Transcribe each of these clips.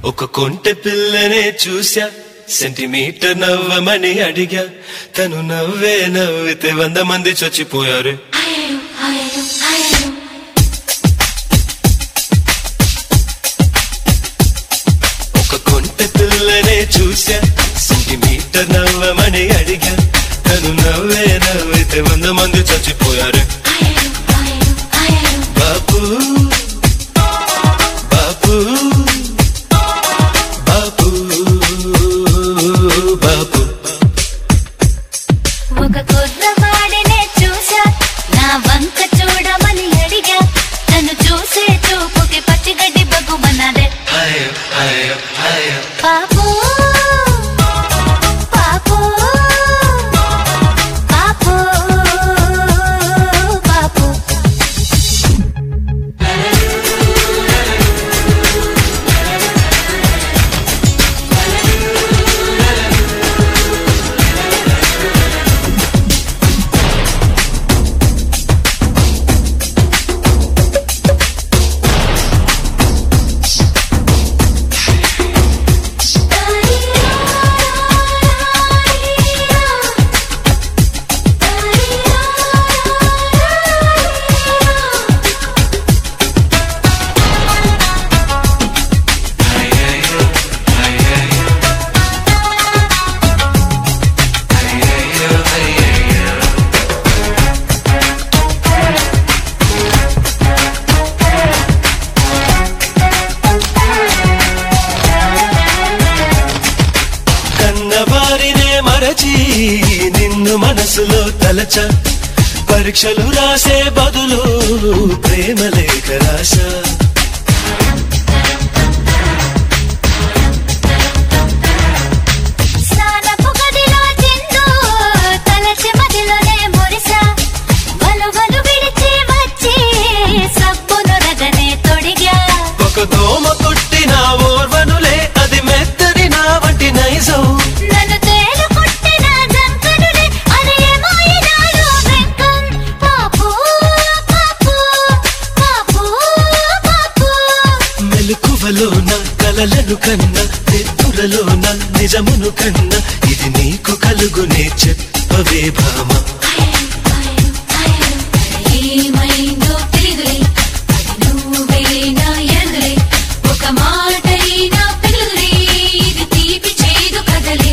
ఒక కొంటె పిల్లనే చూసా సెంటీమీటర్ నవ్వమని అడిగా తను నవ్వే నవ్వితే వంద మంది చచ్చిపోయారు ఒక కొంటె పిల్లనే చూసా సెంటీమీటర్ నవ్వమని అడిగా తను నవ్వే నవ్వితే వంద మంది చచ్చిపోయారు బాబు బాబు బాబు బాబు ఒక కుర్రవాడినే చూసా నా వంక చూడమని అడిగా తను చూసే చూపుకి పచ్చిగడ్డి బగ్గుమన్నదే హాయ్ హాయ్ హాయ్ పాపు పాపు పాపు పాపు కన్నవారినే మరచి నిన్ను మనసులో తలచ పరీక్షలు రాసే బదులు ప్రేమ లేఖ రాశా స్నానపు గదిలో చిందు తలచి మదిలోనే మురిసా వలువలు విడిచి వచ్చి సబ్బును రగనే తొడిగా ఒక దోమ కుట్టిన ఓర్వనులే అది మెత్తని నా వంటి నైజం నన్ను తేలు కుట్టిన జంకనులే అది ఏమో ఈనాడు వెంకం పాపు పాపు పాపు పాపు మెలకువలోన కలలను కన్నా నెత్తురలోన నిజమును కన్నా ఇది నీకు కలుగునే చెప్పవే భామ ఏమైందో తెలియదులే అది నువ్వేనా ఎదులే ఒక మాటైనా పిలుదులే ఇది తీపి చేదు కదలే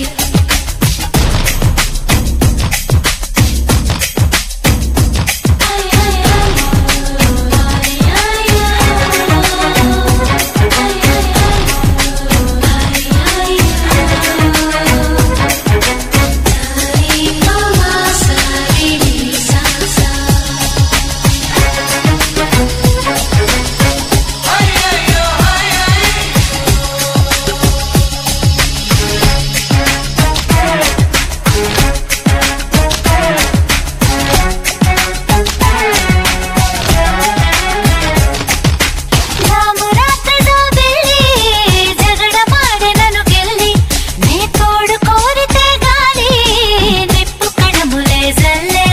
రామురాతదో వెళ్ళి జగడ మాడెనను గెల్లి నే తోడు కోరితే గాని నిప్పు కణములే జల్లే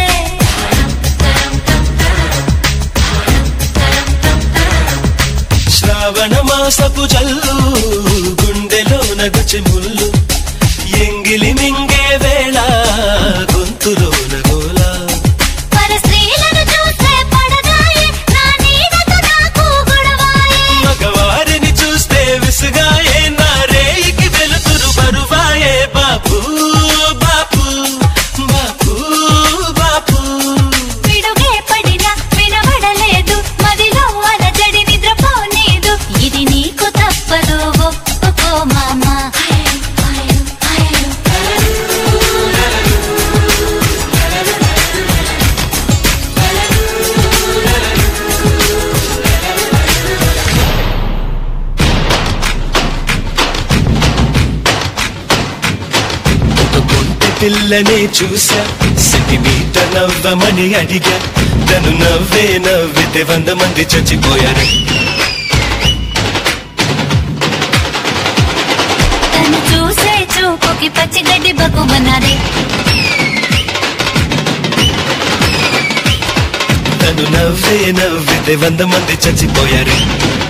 శ్రావణ మాసపు జల్లు గుండెలో నగుచి ముల్లు ఎంగిలి మింగే వేళ గొంతులో నగోలా పర స్త్రీలను చూస్తే పడదాయే నా నీడతో నాకు గొడవాయే మగవారిని చూస్తే విసుగాయే నా రేయికి వెలుతురు బరువాయే బాపు బాపు బాపు బాపు పిడుగే పడినా వినబడలేదు మదిలో అలజడి నిద్రపోలేదు ఇది నీకు తప్పదు ఒప్పుకో మామా ఒక కొంటె పిల్లనే చూసా సెంటీమీటర్ నవ్వమని అడిగా తను నవ్వే నవ్వితే వంద మంది చచ్చిపోయారు తను చూసే చూపుకి పచ్చిగడ్డి బగ్గుమన్నదే తను నవ్వే నవ్వితే వంద మంది చచ్చిపోయారు